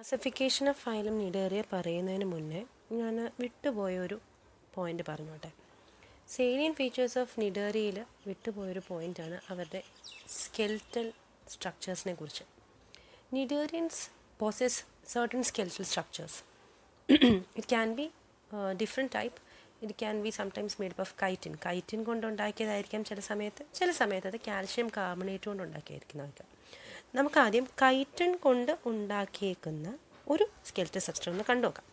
Classification of phylum cnidaria പറയുന്നതിന് മുന്നേ ഞാൻ വിട്ടുപോയ ഒരു പോയിന്റ് പറഞ്ഞോട്ടെ സേലിയൻ ഫീച്ചേഴ്സ് ഓഫ് നിഡേറിയയിൽ വിട്ടുപോയൊരു പോയിൻ്റാണ് അവരുടെ സ്കെൽറ്റൽ സ്ട്രക്ചേഴ്സിനെ കുറിച്ച് cnidarians possess certain skeletal structures it can be different type it can be sometimes made of chitin chitin കൊണ്ടുണ്ടാക്കിയതായിരിക്കാം ചില സമയത്ത് ചില സമയത്ത് അത് കാൽഷ്യം കാർബണേറ്റ് കൊണ്ട് ഉണ്ടാക്കിയിരിക്കുന്നതായിരിക്കാം നമുക്ക് ആദ്യം കൈറ്റിൻ കൊണ്ട് ഉണ്ടാക്കിയേക്കുന്ന ഒരു സ്കെൽറ്റൽ സ്ട്രക്ചർ ഒന്ന് കണ്ടുനോക്കാം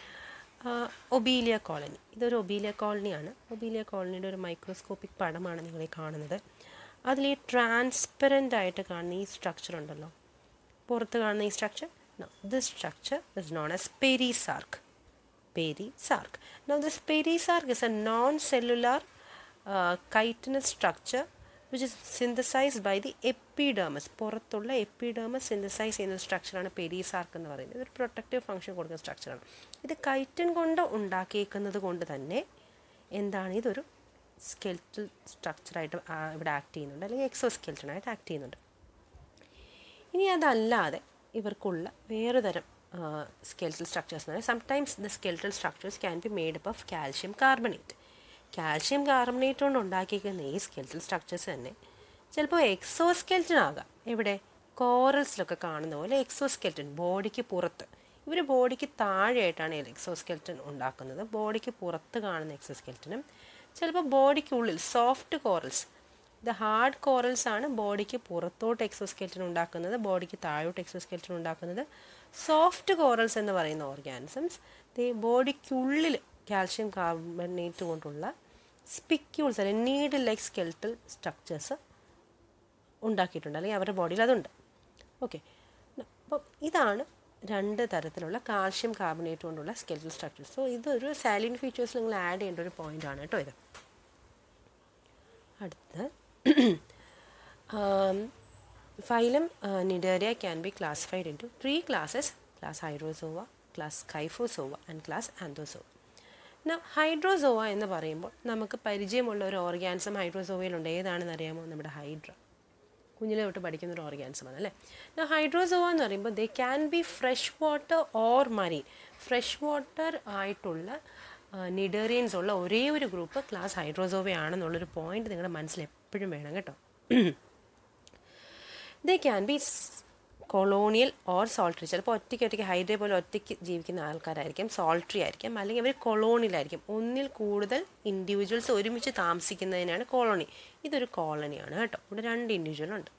ഒബീലിയ കോളനി ഇതൊരു ഒബീലിയ കോളനിയാണ് ഒബീലിയ കോളനിയുടെ ഒരു മൈക്രോസ്കോപ്പിക് പടമാണ് നിങ്ങൾ ഈ കാണുന്നത് അതിൽ ഈ ട്രാൻസ്പെറൻ്റ് ആയിട്ട് കാണുന്ന ഈ സ്ട്രക്ചർ ഉണ്ടല്ലോ പുറത്ത് കാണുന്ന ഈ structure this structure is known as perisarc perisarc. Now this perisarc is a non-cellular uh, chitinous structure which is synthesized by the epidermis. പുറത്തുള്ള എപ്പിഡേമസ് സിന്തസൈസ് ചെയ്യുന്ന സ്ട്രക്ചറാണ് പെരിസാർക്ക് എന്ന് പറയുന്നത് ഇതൊരു പ്രൊട്ടക്റ്റീവ് ഫംഗ്ഷൻ കൊടുക്കുന്ന സ്ട്രക്ചറാണ് ഇത് കൈറ്റിൻ കൊണ്ട് ഉണ്ടാക്കിയേക്കുന്നത് കൊണ്ട് തന്നെ എന്താണ് ഇതൊരു സ്കെൽറ്റൽ സ്ട്രക്ചറായിട്ട് ഇവിടെ ആക്ട് ചെയ്യുന്നുണ്ട് അല്ലെങ്കിൽ എക്സോ സ്കെൽറ്റനായിട്ട് ആക്ട് ചെയ്യുന്നുണ്ട് ഇനി അതല്ലാതെ ഇവർക്കുള്ള വേറെ തരം skeletal structures എന്ന് sometimes the skeletal structures can be made up of calcium carbonate calcium carbonate കൊണ്ട് ഉണ്ടാക്കിയിരിക്കുന്ന ഈ സ്കെൽറ്റൽ സ്ട്രക്ചേഴ്സ് തന്നെ ചിലപ്പോൾ എക്സോ സ്കെൽറ്റൻ ആകാം എവിടെ കോറൽസിലൊക്കെ കാണുന്ന പോലെ എക്സോ സ്കെൽറ്റൻ ബോഡിക്ക് പുറത്ത് ഇവർ ബോഡിക്ക് താഴെയായിട്ടാണ് എക്സോ സ്കെൽറ്റൻ ഉണ്ടാക്കുന്നത് ബോഡിക്ക് പുറത്ത് കാണുന്ന എക്സോ സ്കെൽറ്റനും ചിലപ്പോൾ ബോഡിക്കുള്ളിൽ soft corals the hard corals ആണ് ബോഡിക്ക് പുറത്തോട്ട് എക്സോസ്കെൽറ്റൻ ഉണ്ടാക്കുന്നത് ബോഡിക്ക് താഴോട്ട് എക്സോസ്കെൽറ്റൻ ഉണ്ടാക്കുന്നത് സോഫ്റ്റ് കോറൽസ് എന്ന് പറയുന്ന ഓർഗാനിസംസ് ദി ബോഡിക്കുള്ളിൽ കാൽഷ്യം കാർബണേറ്റ് കൊണ്ടുള്ള സ്പിക്യൂൾസ് അല്ലെങ്കിൽ നീഡിൽ ലൈക്ക് സ്കെൽറ്റൽ സ്ട്രക്ചേഴ്സ് ഉണ്ടാക്കിയിട്ടുണ്ട് അല്ലെങ്കിൽ അവരുടെ ബോഡിയിൽ അതുണ്ട് ഓക്കെ അപ്പം ഇതാണ് രണ്ട് തരത്തിലുള്ള കാൽഷ്യം കാർബണേറ്റ് കൊണ്ടുള്ള സ്കെൽറ്റൽ സ്ട്രക്ചേഴ്സ് സോ ഇതൊരു സാലിൻ ഫീച്ചേഴ്സ് നിങ്ങൾ ആഡ് ചെയ്യേണ്ട ഒരു പോയിൻ്റാണ് കേട്ടോ ഇത് അടുത്ത് phylum cnidaria can be classified into three classes class hydrozoa class scyphozoa and class anthozoa എന്നാൽ ഹൈഡ്രോസോവ എന്ന് പറയുമ്പോൾ നമുക്ക് പരിചയമുള്ള ഒരു ഓർഗാനിസം ഹൈഡ്രോസോവയിലുണ്ട് ഏതാണെന്ന് അറിയാമോ നമ്മുടെ ഹൈഡ്ര കുഞ്ഞിലെ തൊട്ട് പഠിക്കുന്ന ഒരു ഓർഗാനിസമാണ് അല്ലേ എന്നാൽ ഹൈഡ്രോസോവ എന്ന് പറയുമ്പോൾ they can be fresh water or marine fresh water ആയിട്ടുള്ള നിഡേറിയൻസ് ഉള്ള ഒരേ ഒരു ഗ്രൂപ്പ് ക്ലാസ് ഹൈഡ്രോസോവയാണെന്നുള്ളൊരു പോയിന്റ് നിങ്ങളുടെ മനസ്സിൽ എപ്പോഴും വേണം കേട്ടോ they can be colonial or solitary ചിലപ്പോൾ ഒറ്റയ്ക്ക് ഒറ്റയ്ക്ക് ഹൈഡ്രേ പോലെ ഒറ്റയ്ക്ക് ജീവിക്കുന്ന ആൾക്കാരായിരിക്കും സോൾട്രി ആയിരിക്കും അല്ലെങ്കിൽ അവർ കൊളോണിയിലായിരിക്കും ഒന്നിൽ കൂടുതൽ ഇൻഡിവിജ്വൽസ് ഒരുമിച്ച് താമസിക്കുന്നതിനാണ് കോളനി ഇതൊരു കോളനിയാണ് കേട്ടോ ഇവിടെ രണ്ട് ഇൻഡിവിജ്വൽ ഉണ്ട്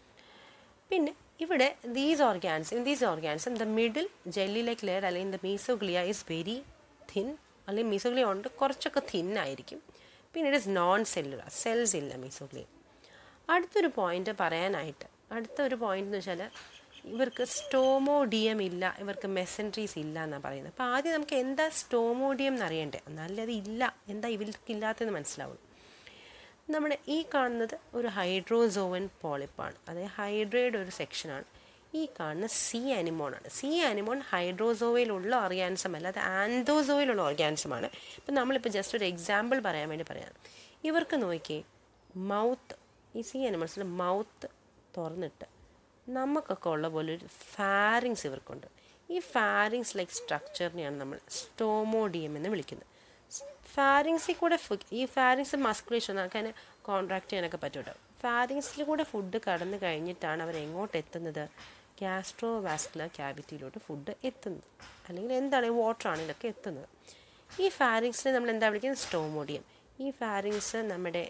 പിന്നെ ഇവിടെ these organs in these organism the middle jelly like layer അല്ലെങ്കിൽ the mesoglea is very thin അല്ലെങ്കിൽ മീസോഗ്ലിയ ഉണ്ട് കുറച്ചൊക്കെ തിന്നായിരിക്കും പിന്നെ it is non cellular cells ഇല്ല മീസോഗ്ലിയ അടുത്തൊരു പോയിന്റ് പറയാനായിട്ട് അടുത്ത ഒരു പോയിന്റ് എന്ന് വെച്ചാൽ ഇവർക്ക് സ്റ്റോമോഡിയം ഇല്ല ഇവർക്ക് മെസൻട്രീസ് ഇല്ല എന്നാണ് പറയുന്നത് അപ്പോൾ ആദ്യം നമുക്ക് എന്താ സ്റ്റോമോഡിയം എന്ന് അറിയണ്ടേ എന്നാലേ അത് ഇല്ല എന്താ ഇവർക്കില്ലാത്തതെന്ന് മനസ്സിലാവുള്ളൂ നമ്മുടെ ഈ കാണുന്നത് ഒരു ഹൈഡ്രോസോവൻ പോളിപ്പാണ് അതായത് ഹൈഡ്രയുടെ ഒരു സെക്ഷനാണ് ഈ കാണുന്ന സി ആനിമോണാണ് സി ആനിമോൺ ഹൈഡ്രോസോവയിലുള്ള ഓർഗാനിസം അല്ല അത് ആൻഡോസോയിലുള്ള ഓർഗാനിസമാണ് ഇപ്പം നമ്മളിപ്പോൾ ജസ്റ്റ് ഒരു എക്സാമ്പിൾ പറയാൻ വേണ്ടി പറയാം ഇവർക്ക് നോക്കിയേ മൗത്ത് ഈ സി ആനിമൽസിൽ മൗത്ത് തുറന്നിട്ട് നമുക്കൊക്കെ ഉള്ള പോലെ ഒരു ഫാരിങ്സ് ഇവർക്കുണ്ട് ഈ ഫാരിങ്സ് ലൈക്ക് സ്ട്രക്ചറിനെയാണ് നമ്മൾ സ്റ്റോമോഡിയം എന്ന് വിളിക്കുന്നത് ഫാരിങ്സിൽ കൂടെ ഈ ഫാരിങ്സ് മസ്കുലേഷൻ നമുക്ക് അതിനെ കോൺട്രാക്ട് ചെയ്യാനൊക്കെ പറ്റും കേട്ടോ ഫാരിങ്സിൽ കൂടെ ഫുഡ് കടന്നു കഴിഞ്ഞിട്ടാണ് അവർ എങ്ങോട്ട് എത്തുന്നത് ഗ്യാസ്ട്രോ വാസ്കുലർ ക്യാവിറ്റിയിലോട്ട് ഫുഡ് എത്തുന്നത് അല്ലെങ്കിൽ എന്താണ് വാട്ടർ ആണ് ഇതൊക്കെ എത്തുന്നത് ഈ ഫാരിങ്സിനെ നമ്മൾ എന്താ വിളിക്കുന്നത് സ്റ്റോമോഡിയം ഈ ഫാരിങ്സ് നമ്മുടെ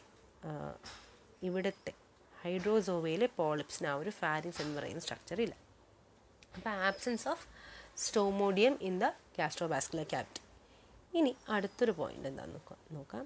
ഇവിടുത്തെ ഹൈഡ്രോസോവയിലെ പോളിപ്സിന് ആ ഒരു ഫാരിങ്സ് എന്ന് പറയുന്ന സ്ട്രക്ചർ ഇല്ല അപ്പോൾ absence of stomodeum in the gastrovascular cavity ഇനി അടുത്തൊരു പോയിന്റ് എന്താണെന്ന് നോക്കാം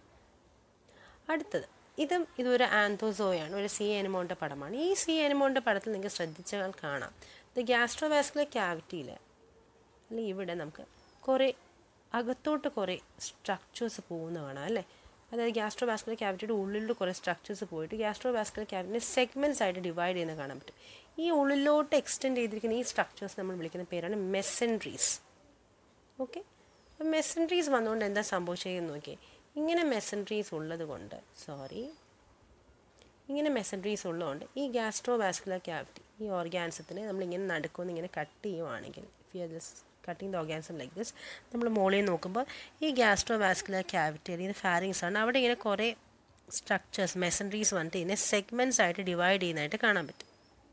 അടുത്തത് ഇതും ഇതൊരു ആന്തോസോയാണ് ഒരു സി എനിമോൻ്റെ പടമാണ് ഈ സി എനിമോൻ്റെ പടത്തിൽ നിങ്ങൾക്ക് ശ്രദ്ധിച്ചാൽ കാണാം ഇത് ഗ്യാസ്ട്രോവാസ്കുലർ ക്യാവിറ്റിയിൽ അല്ലെങ്കിൽ ഇവിടെ നമുക്ക് കുറേ അകത്തോട്ട് കുറേ സ്ട്രക്ചേഴ്സ് പോകുന്ന കാണാം അല്ലേ അതായത് ഗ്യാസ്ട്രോ വാസ്കുലർ ക്യാവിറ്റിയുടെ ഉള്ളിലോട്ട് കുറേ സ്ട്രക്ചേഴ്സ് പോയിട്ട് ഗ്യാസ്ട്രോ വാസ്കുലർ ക്യാവിറ്റിനെ സെഗ്മെൻറ്റ്സ് ആയിട്ട് ഡിവൈഡ് ചെയ്യുന്ന കാണാൻ പറ്റും ഈ ഉള്ളിലോട്ട് എക്സ്റ്റെൻഡ് ചെയ്തിരിക്കുന്ന ഈ സ്ട്രക്ചേഴ്സ് നമ്മൾ വിളിക്കുന്ന പേരാണ് മെസൻട്രീസ് ഓക്കെ അപ്പം മെസൻട്രീസ് വന്നുകൊണ്ട് എന്താ സംഭവിച്ചതെന്ന് നോക്കിയേ ഇങ്ങനെ മെസൻട്രീസ് ഉള്ളത് കൊണ്ട് സോറി ഇങ്ങനെ മെസൻട്രീസ് ഉള്ളതുകൊണ്ട് ഈ ഗ്യാസ്ട്രോ വാസ്കുലർ ക്യാവിറ്റി ഈ ഓർഗാൻസത്തിന് നമ്മളിങ്ങനെ നടുക്കൊന്ന് ഇങ്ങനെ കട്ട് ചെയ്യുവാണെങ്കിൽ we are just cutting the organism like this നമ്മൾ മുകളിൽ നോക്കുമ്പോൾ ഈ ഗ്യാസ്ട്രോ വാസ്കുലർ ക്യാവിറ്റി അല്ലെങ്കിൽ ഫാരിങ്സ് ആണ് അവിടെ ഇങ്ങനെ കുറേ സ്ട്രക്ചേഴ്സ് മെസൻട്രീസ് വന്നിട്ട് ഇതിനെ സെഗ്മെൻറ്റ്സ് ആയിട്ട് ഡിവൈഡ് ചെയ്യുന്നതായിട്ട് കാണാൻ പറ്റും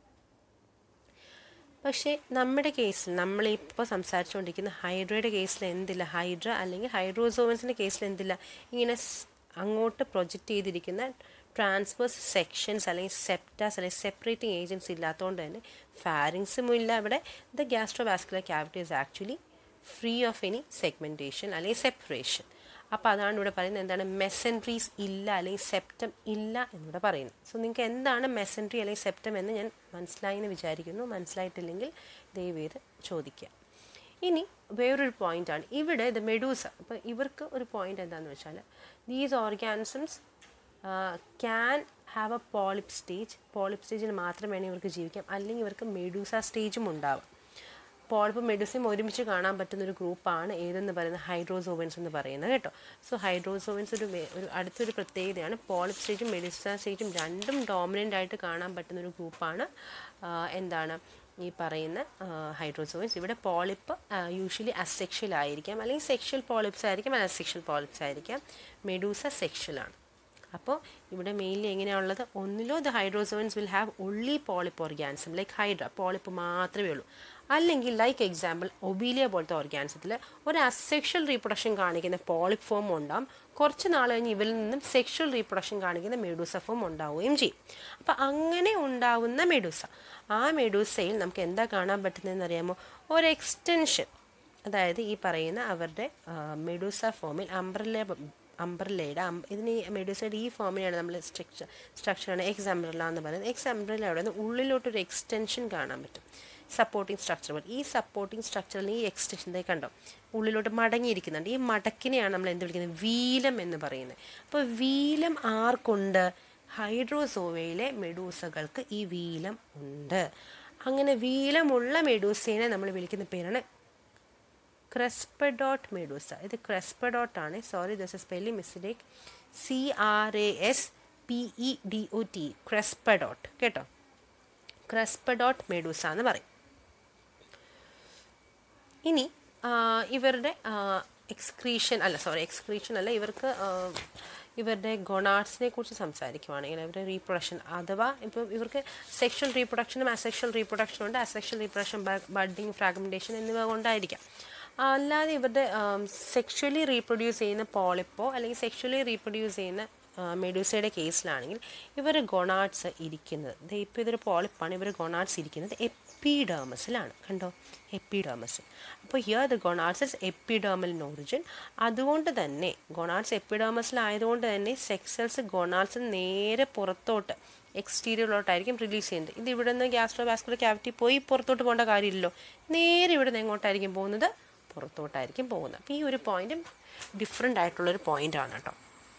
പക്ഷേ നമ്മുടെ കേസിൽ നമ്മളിപ്പോൾ സംസാരിച്ചുകൊണ്ടിരിക്കുന്ന ഹൈഡ്രയുടെ കേസിൽ എന്തില്ല ഹൈഡ്ര അല്ലെങ്കിൽ ഹൈഡ്രോസോവൻസിൻ്റെ കേസിൽ എന്തില്ല ഇങ്ങനെ സ് അങ്ങോട്ട് പ്രൊജക്റ്റ് ചെയ്തിരിക്കുന്ന ട്രാൻസ്ഫേഴ്സ് സെക്ഷൻസ് അല്ലെങ്കിൽ സെപ്റ്റാസ് അല്ലെങ്കിൽ സെപ്പറേറ്റിംഗ് ഏജൻസ് ഇല്ലാത്തതുകൊണ്ട് തന്നെ ഫാരിങ്സും ഇല്ല അവിടെ the gastrovascular cavity is actually free of any segmentation അല്ലെങ്കിൽ സെപ്പറേഷൻ അപ്പോൾ അതാണ് ഇവിടെ പറയുന്നത് എന്താണ് മെസൻട്രീസ് ഇല്ല അല്ലെങ്കിൽ സെപ്റ്റം ഇല്ല എന്നിവിടെ പറയുന്നത് സോ നിങ്ങൾക്ക് എന്താണ് മെസൻട്രി അല്ലെങ്കിൽ സെപ്റ്റം എന്ന് ഞാൻ മനസ്സിലായി എന്ന് വിചാരിക്കുന്നു മനസ്സിലായിട്ടില്ലെങ്കിൽ ദയവേത് ചോദിക്കുക ഇനി വേറൊരു പോയിൻ്റാണ് ഇവിടെ ദ മെഡൂസ അപ്പോൾ ഇവർക്ക് ഒരു പോയിൻ്റ് എന്താണെന്ന് വെച്ചാൽ these organisms can have a polyp stage polyp സ്റ്റേജിൽ മാത്രം വേണേൽ ഇവർക്ക് ജീവിക്കാം അല്ലെങ്കിൽ ഇവർക്ക് മെഡൂസ സ്റ്റേജും ഉണ്ടാവാം പോളിപ്പ് മെഡിസിൻ ഒരുമിച്ച് കാണാൻ പറ്റുന്ന ഒരു ഗ്രൂപ്പാണ് ഏതെന്ന് പറയുന്നത് ഹൈഡ്രോസോവൻസ് എന്ന് പറയുന്നത് കേട്ടോ സോ ഹൈഡ്രോസോവൻസ് ഒരു വേ- ഒരു അടുത്തൊരു പ്രത്യേകതയാണ് പോളിപ്പ് സ്റ്റേജും മെഡിസിന സ്റ്റേജും രണ്ടും ഡോമിനൻ്റ് ആയിട്ട് കാണാൻ പറ്റുന്ന ഒരു ഗ്രൂപ്പാണ് എന്താണ് ഈ പറയുന്ന ഹൈഡ്രോസോവൻസ് ഇവിടെ പോളിപ്പ് യൂഷ്വലി അസെക്ഷൽ ആയിരിക്കാം അല്ലെങ്കിൽ സെക്ഷൽ പോളിപ്സ് ആയിരിക്കാം അസെക്ഷൽ പോളിപ്സ് ആയിരിക്കാം മെഡൂസ സെക്ഷലാണ് അപ്പോൾ ഇവിടെ മെയിൻലി എങ്ങനെയാണുള്ളത് ഒന്നിലോ the hydrozoans will have only polyp organism like hydra polyp മാത്രമേ ഉള്ളൂ അല്ലെങ്കിൽ ലൈക്ക് എക്സാമ്പിൾ ഒബീലിയ പോലത്തെ ഓർഗാനിസത്തിൽ ഒരു അസെക്ഷൽ റീപ്രൊഡക്ഷൻ കാണിക്കുന്ന പോളിപ്പ് ഫോം ഉണ്ടാവും കുറച്ച് നാൾ കഴിഞ്ഞ് ഇവരിൽ നിന്നും സെക്ഷൽ റീപ്രൊഡക്ഷൻ കാണിക്കുന്ന മെഡൂസ ഫോം ഉണ്ടാവുകയും ചെയ്യും അപ്പോൾ അങ്ങനെ ഉണ്ടാവുന്ന മെഡൂസ ആ മെഡൂസയിൽ നമുക്ക് എന്താ കാണാൻ പറ്റുന്നതെന്ന് അറിയാമോ ഒരു എക്സ്റ്റൻഷൻ അതായത് ഈ പറയുന്ന അവരുടെ മെഡൂസ ഫോമിൽ അംബ്രല്ല അംബ്രല്ലയുടെ ഇതിന് ഈ മെഡൂസയുടെ ഈ ഫോമിനെയാണ് നമ്മൾ സ്ട്രക്ചർ സ്ട്രക്ചറാണ് എക്സ് അംബ്രല്ല എന്ന് പറയുന്നത് എക്സ് അംബ്രല്ലയുടെ നിന്ന് ഉള്ളിലോട്ടൊരു എക്സ്റ്റൻഷൻ കാണാൻ പറ്റും സപ്പോർട്ടിംഗ് സ്ട്രക്ചർ പോലെ ഈ സപ്പോർട്ടിംഗ് സ്ട്രക്ചറിൽ ഈ എക്സ്റ്റൻഷൻ കണ്ടോ ഉള്ളിലോട്ട് മടങ്ങിയിരിക്കുന്നുണ്ട് ഈ മടക്കിനെയാണ് നമ്മൾ എന്ത് വിളിക്കുന്നത് വീലം എന്ന് പറയുന്നത് അപ്പോൾ വീലം ആർക്കുണ്ട് ഹൈഡ്രോസോവയിലെ മെഡൂസകൾക്ക് ഈ വീലം ഉണ്ട് അങ്ങനെ വീലമുള്ള മെഡൂസേനെ നമ്മൾ വിളിക്കുന്ന പേരാണ് ക്രെസ്പഡോട്ട് മെഡൂസ ഇത് ക്രെസ്പഡോട്ട് ആണ് sorry there's a spelling mistake C R A S P E D O T craspedote കേട്ടോ ക്രെസ്പഡോട്ട് മെഡൂസ എന്ന് പറയും ഇനി ആ, ഇവരുടെ എക്സ്ക്രീഷൻ അല്ല സോറി എക്സ്ക്രീഷൻ അല്ല ഇവർക്ക് ആ, ഇവരുടെ ഗൊണാർട്സിനെ കുറിച്ച് സംസാരിക്കുവാണെങ്കിൽ ഇവരുടെ റീപ്രൊഡക്ഷൻ അഥവാ ഇപ്പം ഇവർക്ക് സെക്ഷൽ റീപ്രൊഡക്ഷനും അസെക്ഷൽ റീപ്രൊഡക്ഷനും ഉണ്ട് അസെക്ഷൽ റീപ്രൊഡക്ഷൻ ബഡിങ് ഫ്രാഗ്മെൻറ്റേഷൻ എന്നിവ കൊണ്ടായിരിക്കാം അല്ലാതെ ഇവരുടെ സെക്ഷലി റീപ്രൊഡ്യൂസ് ചെയ്യുന്ന പോളിപ്പോ അല്ലെങ്കിൽ സെക്ഷലി റീപ്രൊഡ്യൂസ് ചെയ്യുന്ന മെഡൂസയുടെ കേസിലാണെങ്കിൽ ഇവർ ഗൊണാഡ്സ് ഇരിക്കുന്നത് ദേ ഇപ്പോൾ ഇതൊരു പോളിപ്പാണ് ഇവർ ഗൊണാഡ്സ് ഇരിക്കുന്നത് എപ്പിഡേമസിലാണ് കണ്ടോ എപ്പിഡേമസ് അപ്പോൾ here the gonads is epidermal in origin അതുകൊണ്ട് തന്നെ ഗൊണാഡ്സ് എപ്പിഡേമസിലായതുകൊണ്ട് തന്നെ സെക്സൽസ് ഗൊണാഡ്സ് നേരെ പുറത്തോട്ട് എക്സ്റ്റീരിയറിലോട്ടായിരിക്കും റിലീസ് ചെയ്യുന്നത് ഇത് ഇവിടെ നിന്ന് ഗ്യാസ്ട്രോ വാസ്കുലർ ക്യാവിറ്റി പോയി പുറത്തോട്ട് പോകേണ്ട കാര്യമില്ലല്ലോ നേരെ ഇവിടെ നിന്ന് എങ്ങോട്ടായിരിക്കും പോകുന്നത് പുറത്തോട്ടായിരിക്കും പോകുന്നത് അപ്പോൾ ഈ ഒരു പോയിന്റും ഡിഫറെൻ്റ് ആയിട്ടുള്ളൊരു പോയിൻ്റാണ് കേട്ടോ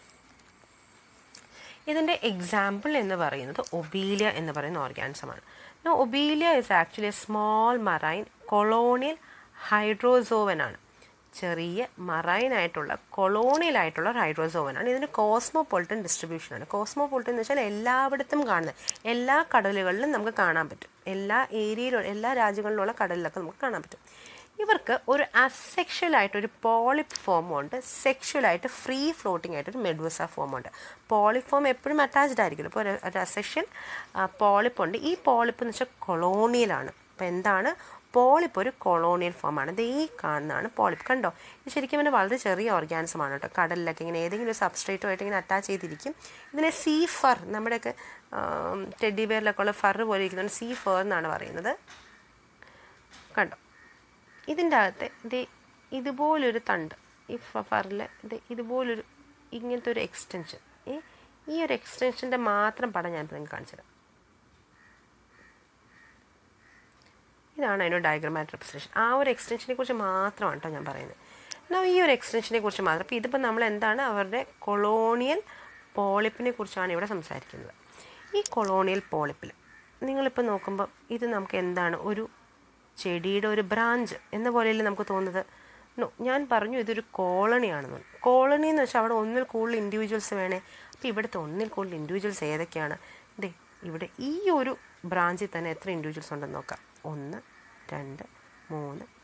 ഇതിൻ്റെ എക്സാമ്പിൾ എന്ന് പറയുന്നത് ഒബീലിയ എന്ന് പറയുന്ന ഓർഗാനിസമാണ് obelia is actually a small marine colonial hydrozoan ആണ് ചെറിയ മറൈൻ ആയിട്ടുള്ള കൊളോണിയൽ ആയിട്ടുള്ള ഒരു ഹൈഡ്രോസോവൻ ആണ് ഇതിന് കോസ്മോപൊളിറ്റൻ ഡിസ്ട്രിബ്യൂഷൻ ആണ് കോസ്മോപൊളിറ്റൻ എന്ന് വെച്ചാൽ എല്ലായിടത്തും കാണുന്നത് എല്ലാ കടലുകളിലും നമുക്ക് കാണാൻ പറ്റും എല്ലാ ഏരിയയിലും എല്ലാ രാജ്യങ്ങളിലുള്ള കടലിലൊക്കെ നമുക്ക് കാണാൻ പറ്റും ഇവർക്ക് ഒരു അസെക്ഷൽ ആയിട്ട് ഒരു പോളിപ്പ് ഫോമും ഉണ്ട് സെക്ഷൽ ആയിട്ട് ഫ്രീ ഫ്ലോട്ടിംഗ് ആയിട്ട് ഒരു മെഡൂസ ഫോം ഉണ്ട് പോളിപ്പ് ഫോം എപ്പോഴും അറ്റാച്ച്ഡ് ആയിരിക്കും ഇപ്പോൾ ഒരു ഒരു അസെക്ഷൻ പോളിപ്പ് ഉണ്ട് ഈ പോളിപ്പ് എന്ന് വെച്ചാൽ കൊളോണിയലാണ് അപ്പോൾ എന്താണ് പോളിപ്പ് ഒരു കൊളോണിയൽ ഫോമാണ് ഇത് ഈ കാണുന്നതാണ് പോളിപ്പ് കണ്ടോ ഇത് ശരിക്കും പിന്നെ വളരെ ചെറിയ ഓർഗാനിസമാണ് കേട്ടോ കടലിലൊക്കെ ഇങ്ങനെ ഏതെങ്കിലും ഒരു സബ്സ്ട്രേറ്റുമായിട്ട് ഇങ്ങനെ അറ്റാച്ച് ചെയ്തിരിക്കും ഇതിനെ സീ ഫർ നമ്മുടെയൊക്കെ ടെഡി ബെയറിലൊക്കെ ഉള്ള ഫർ പോലെ ഇരിക്കുന്നതാണ് സീ ഫർ എന്നാണ് പറയുന്നത് കണ്ടോ ഇതിൻ്റെ അകത്ത് ഇത് ഇതുപോലൊരു തണ്ട് ഈ ഫറിൽ ഇത് ഇതുപോലൊരു ഇങ്ങനത്തെ ഒരു എക്സ്റ്റൻഷൻ ഏ ഈ ഒരു എക്സ്റ്റൻഷൻ്റെ മാത്രം പടം ഞാൻ നിങ്ങൾക്ക് കാണിച്ചു തരാം ഇതാണ് അതിൻ്റെ ഡയഗ്രമാറ്റ് റെപ്രസെൻറ്റേഷൻ ആ ഒരു എക്സ്റ്റൻഷനെ കുറിച്ച് മാത്രമാണ് കേട്ടോ ഞാൻ പറയുന്നത് എന്നാൽ ഈ ഒരു എക്സ്റ്റൻഷനെ കുറിച്ച് മാത്രം അപ്പോൾ ഇതിപ്പോൾ നമ്മൾ എന്താണ് അവരുടെ കൊളോണിയൽ പോളിപ്പിനെ കുറിച്ചാണ് ഇവിടെ സംസാരിക്കുന്നത് ഈ കൊളോണിയൽ പോളിപ്പിൽ നിങ്ങളിപ്പോൾ നോക്കുമ്പോൾ ഇത് നമുക്ക് എന്താണ് ഒരു ചെടിയുടെ ഒരു ബ്രാഞ്ച് എന്ന പോലെയല്ലേ നമുക്ക് തോന്നുന്നത് നോ ഞാൻ പറഞ്ഞു ഇതൊരു കോളണിയാണെന്ന് കോളണി എന്ന് വെച്ചാൽ അവിടെ ഒന്നിൽ കൂടുതൽ ഇൻഡിവിജ്വൽസ് വേണേ അപ്പോൾ ഇവിടുത്തെ ഒന്നിൽ കൂടുതൽ ഇൻഡിവിജ്വൽസ് ഏതൊക്കെയാണ് ദേ ഇവിടെ ഈ ഒരു ബ്രാഞ്ചിൽ തന്നെ എത്ര ഇൻഡിവിജ്വൽസ് ഉണ്ടെന്ന് നോക്കാം ഒന്ന് രണ്ട് മൂന്ന്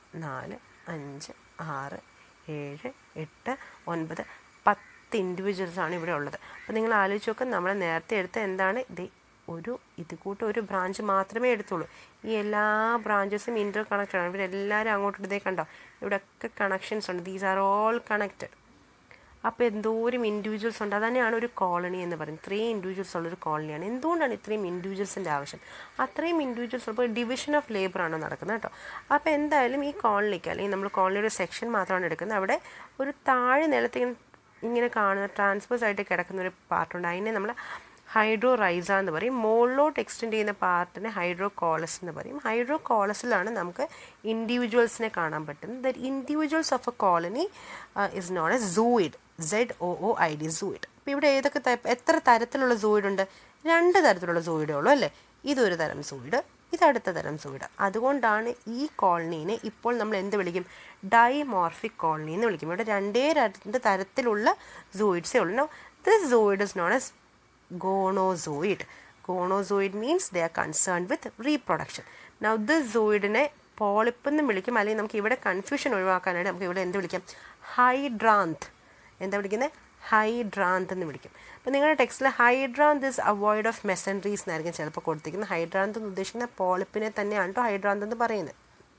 നാല് അഞ്ച് ആറ് ഏഴ് എട്ട് ഒൻപത് പത്ത് ഇൻഡിവിജ്വൽസ് ആണ് ഇവിടെ ഉള്ളത് അപ്പോൾ നിങ്ങൾ ആലോചിച്ച് നോക്കുക നമ്മൾ നേരത്തെ എടുത്ത എന്താണ് ഇത് ഒരു ഇത് കൂട്ട് ഒരു ബ്രാഞ്ച് മാത്രമേ എടുത്തുള്ളൂ ഈ എല്ലാ ബ്രാഞ്ചസും ഇൻ്റർ കണക്റ്റഡ് ആണ് ഇവരെല്ലാവരും അങ്ങോട്ട് ഇതേ കണ്ടോ ഇവിടെയൊക്കെ കണക്ഷൻസ് ഉണ്ട് ദീസ് ആർ ഓൾ കണക്റ്റഡ് അപ്പോൾ എന്തോരം ഇൻഡിവിജ്വൽസ് ഉണ്ട് അതന്നെയാണ് ഒരു കോളനി എന്ന് പറയുന്നത് ഇത്രയും ഇൻഡിവിജ്വൽസ് ഉള്ളൊരു കോളനിയാണ് എന്തുകൊണ്ടാണ് ഇത്രയും ഇൻഡിവിജ്വൽസിൻ്റെ ആവശ്യം അത്രയും ഇൻഡിവിജ്വൽസ് ഉള്ളപ്പോൾ ഡിവിഷൻ ഓഫ് ലേബർ ആണ് നടക്കുന്നത് കേട്ടോ അപ്പോൾ എന്തായാലും ഈ കോളനിക്ക് അല്ലെങ്കിൽ നമ്മൾ കോളനിയുടെ സെക്ഷൻ മാത്രമാണ് എടുക്കുന്നത് അവിടെ ഒരു താഴെ നിലത്ത് ഇങ്ങനെ ഇങ്ങനെ കാണുന്ന ട്രാൻസ്ഫേഴ്സ് ആയിട്ട് കിടക്കുന്ന ഒരു പാർട്ടുണ്ട് അതിനെ നമ്മൾ ഹൈഡ്രോ റൈസ എന്ന് പറയും മുകളിലോട്ട് എക്സ്റ്റെൻഡ് ചെയ്യുന്ന പാർട്ടിനെ ഹൈഡ്രോ കോളസ് എന്ന് പറയും ഹൈഡ്രോ കോളസിലാണ് നമുക്ക് ഇൻഡിവിജ്വൽസിനെ കാണാൻ പറ്റുന്നത് that individuals of a colony is known a zooid Z O O I D zooid അപ്പോൾ ഇവിടെ ഏതൊക്കെ ടൈപ്പ് എത്ര തരത്തിലുള്ള സൂയിഡ് ഉണ്ട് രണ്ട് തരത്തിലുള്ള സൂയിഡേ ഉള്ളൂ അല്ലേ ഇതൊരു തരം സൂയിഡ് ഇത് അടുത്ത തരം സൂയിഡ് അതുകൊണ്ടാണ് ഈ കോളനീനെ ഇപ്പോൾ നമ്മൾ എന്ത് വിളിക്കും ഡൈമോർഫിക് കോളനി എന്ന് വിളിക്കും ഇവിടെ രണ്ടേ രണ്ട് തരത്തിലുള്ള സൂയിഡ്സേ ഉള്ളൂ this zooid is known as gonozooid gonozooid means they are concern with reproduction now this സോയിഡിനെ പോളിപ്പ് എന്നും വിളിക്കും അല്ലെങ്കിൽ നമുക്ക് ഇവിടെ കൺഫ്യൂഷൻ ഒഴിവാക്കാനായിട്ട് നമുക്ക് ഇവിടെ എന്ത് വിളിക്കാം ഹൈഡ്രാന്ത് എന്താ വിളിക്കുന്നത് ഹൈഡ്രാന്ത് എന്ന് വിളിക്കും അപ്പോൾ നിങ്ങളുടെ ടെക്സ്റ്റിൽ hydranth is avoid of mesenteries എന്നായിരിക്കും ചിലപ്പോൾ കൊടുത്തിരിക്കുന്നത് ഹൈഡ്രാന്ത് എന്ന് ഉദ്ദേശിക്കുന്ന പോളിപ്പിനെ തന്നെയാണ് കേട്ടോ ഹൈഡ്രാന്ത് എന്ന് പറയുന്നത്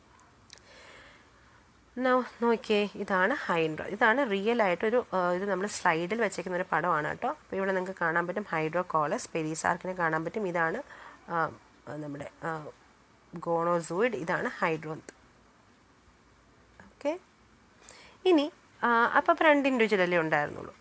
നോ നോക്കിയേ ഇതാണ് ഹൈഡ്രോ ഇതാണ് റിയൽ ആയിട്ടൊരു ഇത് നമ്മൾ സ്ലൈഡിൽ വെച്ചേക്കുന്ന ഒരു പടമാണ് കേട്ടോ അപ്പോൾ ഇവിടെ നിങ്ങൾക്ക് കാണാൻ പറ്റും ഹൈഡ്രോ കോളസ് പെരിസാർക്കിനെ കാണാൻ പറ്റും ഇതാണ് നമ്മുടെ ഗോണോസൂയിഡ് ഇതാണ് ഹൈഡ്രോന്ത് ഓക്കെ ഇനി അപ്പോൾ അപ്പോൾ രണ്ട് ഇൻഡിവിജ്വൽ അല്ലേ ഉണ്ടായിരുന്നുള്ളൂ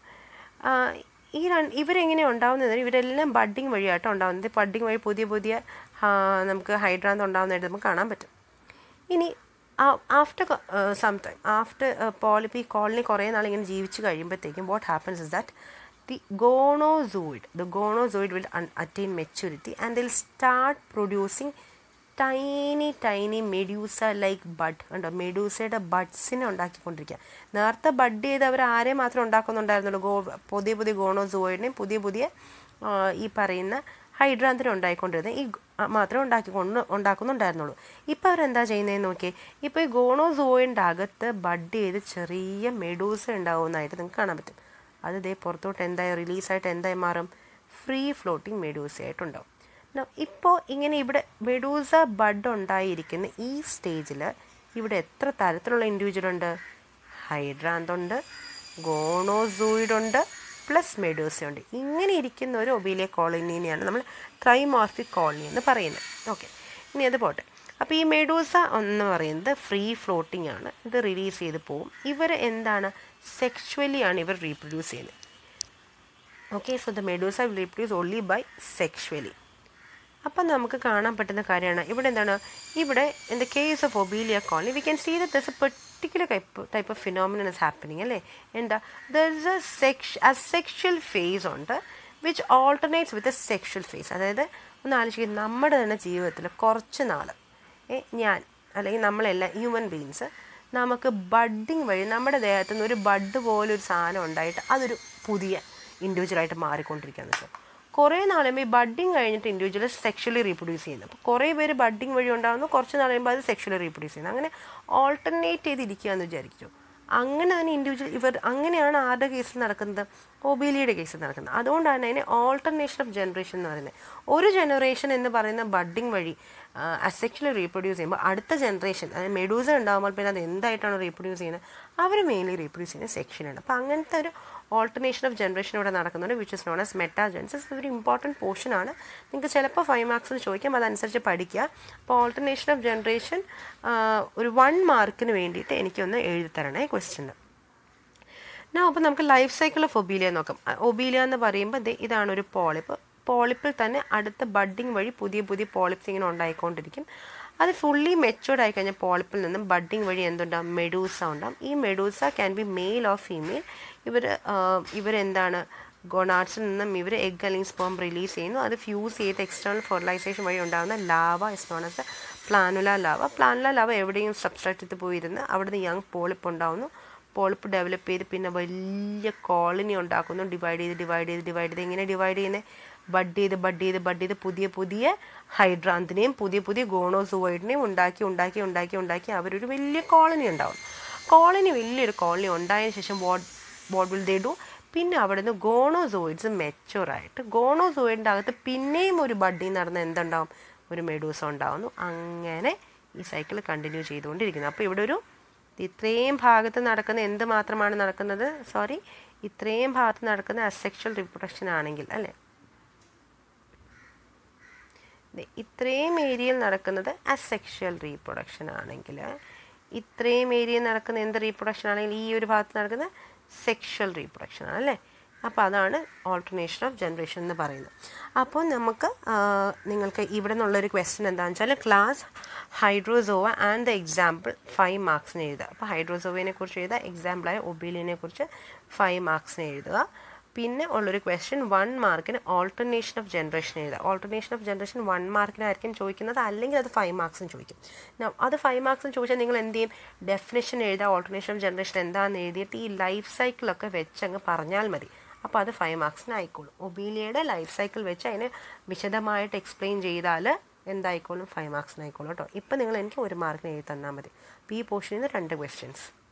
ഈ രണ്ട് ഇവരെങ്ങനെ ഉണ്ടാവുന്നത് ഇവരെല്ലാം ബഡ്ഡിങ് വഴിയാട്ടോ ഉണ്ടാവുന്നത് ബഡ്ഡിങ് വഴി പുതിയ പുതിയ നമുക്ക് ഹൈഡ്രാന്ത് ഉണ്ടാവുന്നതായിട്ട് നമുക്ക് കാണാൻ പറ്റും ഇനി after some time after polyp ഈ കോളനി കുറേ നാൾ ഇങ്ങനെ ജീവിച്ച് കഴിയുമ്പോഴത്തേക്കും what happens is that the gonozooid the gonozooid will attain maturity and they'll start producing tiny tiny medusa like bud ഉണ്ടോ മെഡ്യൂസയുടെ ബഡ്സിനെ ഉണ്ടാക്കിക്കൊണ്ടിരിക്കുക നേരത്തെ ബഡ് ചെയ്ത് അവർ ആരെ മാത്രം ഉണ്ടാക്കുന്നുണ്ടായിരുന്നുള്ളൂ ഗോ പുതിയ പുതിയ ഗോണോസോയിഡിനെയും പുതിയ പുതിയ ഈ പറയുന്ന ഹൈഡ്രാന്തിനെ ഉണ്ടായിക്കൊണ്ടിരുന്നത് ഈ മാത്രമേ ഉണ്ടാക്കിക്കൊണ്ട് ഉണ്ടാക്കുന്നുണ്ടായിരുന്നുള്ളൂ ഇപ്പോൾ അവരെന്താ ചെയ്യുന്നതെന്ന് നോക്കിയേ ഇപ്പോൾ ഈ ഗോണോസോയിൻ്റെ അകത്ത് ബഡ് ചെയ്ത് ചെറിയ മെഡൂസ ഉണ്ടാവുന്നതായിട്ട് നിങ്ങൾക്ക് കാണാൻ പറ്റും അത് ഇതേ പുറത്തോട്ട് എന്തായി റിലീസായിട്ട് എന്തായി മാറും ഫ്രീ ഫ്ലോട്ടിങ് മെഡൂസയായിട്ടുണ്ടാവും ഇപ്പോൾ ഇങ്ങനെ ഇവിടെ മെഡൂസ ബഡ് ഉണ്ടായിരിക്കുന്ന ഈ സ്റ്റേജിൽ ഇവിടെ എത്ര തരത്തിലുള്ള ഇൻഡിവിജ്വൽ ഉണ്ട് ഹൈഡ്രാന്ത് ഉണ്ട് ഗോണോസൂയിഡ് ഉണ്ട് പ്ലസ് മെഡൂസയുണ്ട് ഇങ്ങനെ ഇരിക്കുന്ന ഒരു ഒബീലിയ കോളനിനെയാണ് നമ്മൾ ട്രൈമോർഫിക് കോളനി എന്ന് പറയുന്നത് ഓക്കെ ഇനി അത് പോട്ടെ അപ്പോൾ ഈ മെഡൂസ എന്ന് പറയുന്നത് ഫ്രീ ഫ്ലോട്ടിംഗ് ആണ് ഇത് റിലീസ് ചെയ്ത് പോവും ഇവർ എന്താണ് സെക്ഷുവലി ആണ് ഇവർ റീപ്രൊഡ്യൂസ് ചെയ്യുന്നത് okay so the medusa will reproduce only by sexually അപ്പം നമുക്ക് കാണാൻ പറ്റുന്ന കാര്യമാണ് ഇവിടെ എന്താണ് ഇവിടെ in the case of obelia colony we can see that there's a particular type type of phenomenon is happening അല്ലേ എന്താ there's a sex asexual phase ഉണ്ട് which alternates with a sexual phase അതായത് ഒന്ന് ആലോചിക്കുക നമ്മുടെ തന്നെ ജീവിതത്തിൽ കുറച്ച് നാൾ ഞാൻ അല്ലെങ്കിൽ നമ്മളെല്ലാം ഹ്യൂമൻ ബീങ്സ് നമുക്ക് ബഡ്ഡിങ് വഴി നമ്മുടെ ദേഹത്തു നിന്ന് ഒരു ബഡ് പോലെ ഒരു സാധനം ഉണ്ടായിട്ട് അതൊരു പുതിയ ഇൻഡിവിജ്വലായിട്ട് മാറിക്കൊണ്ടിരിക്കുകയെന്ന് വെച്ചാൽ കുറേ നാളുമ്പോൾ ഈ ബഡ്ഡിങ് കഴിഞ്ഞിട്ട് ഇൻഡിവിജ്വൽ സെക്ഷലി റീപ്രൊഡ്യൂസ് ചെയ്യുന്നു അപ്പോൾ കുറേ പേര് ബഡ്ഡിങ് വഴി ഉണ്ടാകുന്നു കുറച്ച് നാൾ കഴിയുമ്പോൾ അത് സെക്ഷലി റീപ്രൊഡ്യൂസ് ചെയ്യുന്നത് അങ്ങനെ ഓൾട്ടർനേറ്റ് ചെയ്തിരിക്കുക എന്ന് വിചാരിച്ചു അങ്ങനെ തന്നെ ഇൻഡിവിജ്വൽ ഇവർ അങ്ങനെയാണ് ആരുടെ കേസിൽ നടക്കുന്നത് ഒബീലിയുടെ കേസിൽ നടക്കുന്നത് അതുകൊണ്ടാണ് അതിനെ ഓൾട്ടർനേഷൻ ഓഫ് ജനറേഷൻ എന്ന് പറയുന്നത് ഒരു ജനറേഷൻ എന്ന് പറയുന്ന ബഡ്ഡിങ് വഴി അസെക്ഷലി റീപ്രൊഡ്യൂസ് ചെയ്യുമ്പോൾ അടുത്ത ജനറേഷൻ അതായത് മെഡൂസ ഉണ്ടാകുമ്പോൾ പിന്നെ അത് എന്തായിട്ടാണ് റീപ്രൊഡ്യൂസ് ചെയ്യുന്നത് അവർ മെയിൻലി റീപ്രൊഡ്യൂസ് ചെയ്യുന്ന സെക്ഷനാണ് അപ്പോൾ അങ്ങനത്തെ ഒരു ഓൾട്ടർനേഷൻ ഓഫ് ജനറേഷൻ ഇവിടെ നടക്കുന്നുണ്ട് which is known as metagenesis ഒരു ഇമ്പോർട്ടൻറ്റ് പോർഷൻ ആണ് നിങ്ങൾക്ക് ചിലപ്പോൾ ഫൈവ് മാർക്സിന് ചോദിക്കാം അതനുസരിച്ച് പഠിക്കുക അപ്പോൾ ഓൾട്ടർനേഷൻ ഓഫ് ജനറേഷൻ ഒരു വൺ മാർക്കിന് വേണ്ടിയിട്ട് എനിക്കൊന്ന് എഴുതി തരണേ ക്വസ്റ്റ്യൻ ഞാൻ അപ്പോൾ നമുക്ക് ലൈഫ് സൈക്കിൾ ഓഫ് ഒബീലിയ നോക്കാം ഒബീലിയ എന്ന് പറയുമ്പോൾ ഇതാണ് ഒരു പോളിപ്പ് പോളിപ്പിൽ തന്നെ അടുത്ത ബഡ്ഡിങ് വഴി പുതിയ പുതിയ പോളിപ്സ് ഇങ്ങനെ ഉണ്ടായിക്കൊണ്ടിരിക്കും അത് ഫുള്ളി മെച്ചുവർഡ് ആയി കഴിഞ്ഞാൽ പോളിപ്പിൽ നിന്നും ബഡ്ഡിങ് വഴി എന്തുണ്ടാവും മെഡൂസ ഉണ്ടാവും ഈ medusa can be male or female ഇവർ ഇവരെന്താണ് ഗൊണാഡ്സിൽ നിന്നും ഇവർ എഗ് അല്ലെങ്കിൽ സ്പേം റിലീസ് ചെയ്യുന്നു അത് ഫ്യൂസ് ചെയ്ത് എക്സ്റ്റേണൽ ഫെർട്ടിലൈസേഷൻ വഴി ഉണ്ടാകുന്ന larva is known as planula larva planula larva എവിടെയും സബ്സ്ട്രാക്റ്റത്ത് പോയിരുന്ന് അവിടുന്ന് യങ് പോളിപ്പ് ഉണ്ടാകുന്നു പോളിപ്പ് ഡെവലപ്പ് ചെയ്ത് പിന്നെ വലിയ കോളനി ഉണ്ടാക്കുന്നു ഡിവൈഡ് ചെയ്ത് ഡിവൈഡ് ചെയ്ത് ഡിവൈഡ് ചെയ്ത് എങ്ങനെ ഡിവൈഡ് ചെയ്യുന്നത് ബഡ് ചെയ്ത് ബഡ് ചെയ്ത് ബഡ് ചെയ്ത് പുതിയ പുതിയ ഹൈഡ്രാന്തിനെയും പുതിയ പുതിയ ഗോണോസുവൈഡിനെയും ഉണ്ടാക്കി ഉണ്ടാക്കി ഉണ്ടാക്കി ഉണ്ടാക്കി അവരൊരു വലിയ കോളനി ഉണ്ടാവും കോളനി വലിയൊരു കോളനി ഉണ്ടായതിനു ശേഷം what what will they do പിന്നെ അവിടെ നിന്ന് ഗോണോസോയിഡ്സ് മെച്ചുവറായിട്ട് ഗോണോസോയിഡിൻ്റെ അകത്ത് പിന്നെയും ഒരു ബഡ്ഡി നടന്ന് എന്തുണ്ടാവും ഒരു മെഡൂസ ഉണ്ടാവുന്നു അങ്ങനെ ഈ സൈക്കിൾ കണ്ടിന്യൂ ചെയ്തുകൊണ്ടിരിക്കുന്നു അപ്പോൾ ഇവിടെ ഒരു ഇത്രയും ഭാഗത്ത് നടക്കുന്ന എന്ത് മാത്രമാണ് നടക്കുന്നത് സോറി ഇത്രയും ഭാഗത്ത് നടക്കുന്ന അസെക്ഷൽ റിപ്രൊഡക്ഷൻ ആണെങ്കിൽ അല്ലേ ദേ, ഇത്രയും ഏരിയയിൽ നടക്കുന്നത് അസെക്ഷൽ റീപ്രൊഡക്ഷൻ ആണെങ്കിൽ ഇത്രയും ഏരിയയിൽ നടക്കുന്ന എന്ത് റീപ്രൊഡക്ഷൻ ആണെങ്കിൽ ഈ ഒരു ഭാഗത്ത് നടക്കുന്ന സെക്ഷൽ റീപ്രൊഡക്ഷൻ ആണ് അല്ലേ അപ്പോൾ അതാണ് ഓൾട്ടർനേഷൻ ഓഫ് ജനറേഷൻ എന്ന് പറയുന്നത് അപ്പോൾ നമുക്ക് ആ, നിങ്ങൾക്ക് ഇവിടെ നിന്നുള്ളൊരു ക്വസ്റ്റ്യൻ എന്താണെന്ന് വെച്ചാൽ class hydrozoa and the example five മാർക്സിന് എഴുതുക അപ്പോൾ ഹൈഡ്രോസോവയെ കുറിച്ച് എഴുതുക എക്സാമ്പിളായ ഒബീലിനെ കുറിച്ച് ഫൈവ് മാർക്സിന് എഴുതുക പിന്നെ ഉള്ളൊരു ക്വസ്റ്റ്യൻ വൺ മാർക്കിന് ഓൾട്ടർനേഷൻ ഓഫ് ജനറേഷൻ എഴുതുക ഓൾട്ടർനേഷൻ ഓഫ് ജനറേഷൻ വൺ മാർക്കിനായിരിക്കും ചോദിക്കുന്നത് അല്ലെങ്കിൽ അത് ഫൈവ് മാർക്സിന് ചോദിക്കും Now, അത് ഫൈവ് മാർക്സിന് ചോദിച്ചാൽ നിങ്ങൾ എന്ത് ചെയ്യും ഡെഫിനേഷൻ എഴുതുക ഓൾട്ടർനേഷൻ ഓഫ് ജനറേഷൻ എന്താണെന്ന് എഴുതിയിട്ട് ഈ ലൈഫ് സൈക്കിളൊക്കെ വെച്ച് അങ്ങ് പറഞ്ഞാൽ മതി അപ്പോൾ അത് ഫൈവ് മാർക്സിന് ആയിക്കോളും ഒബീലിയയുടെ ലൈഫ് സൈക്കിൾ വെച്ച് അതിനെ വിശദമായിട്ട് എക്സ്പ്ലെയിൻ ചെയ്താൽ എന്തായിക്കോളും ഫൈവ് മാർക്സിന് ആയിക്കോളും കേട്ടോ ഇപ്പം നിങ്ങൾ എനിക്ക് ഒരു മാർക്കിന് എഴുതി തന്നാൽ മതി അപ്പോൾ ഈ പോർഷനിൽ നിന്ന് രണ്ട് ക്വസ്റ്റ്യൻസ്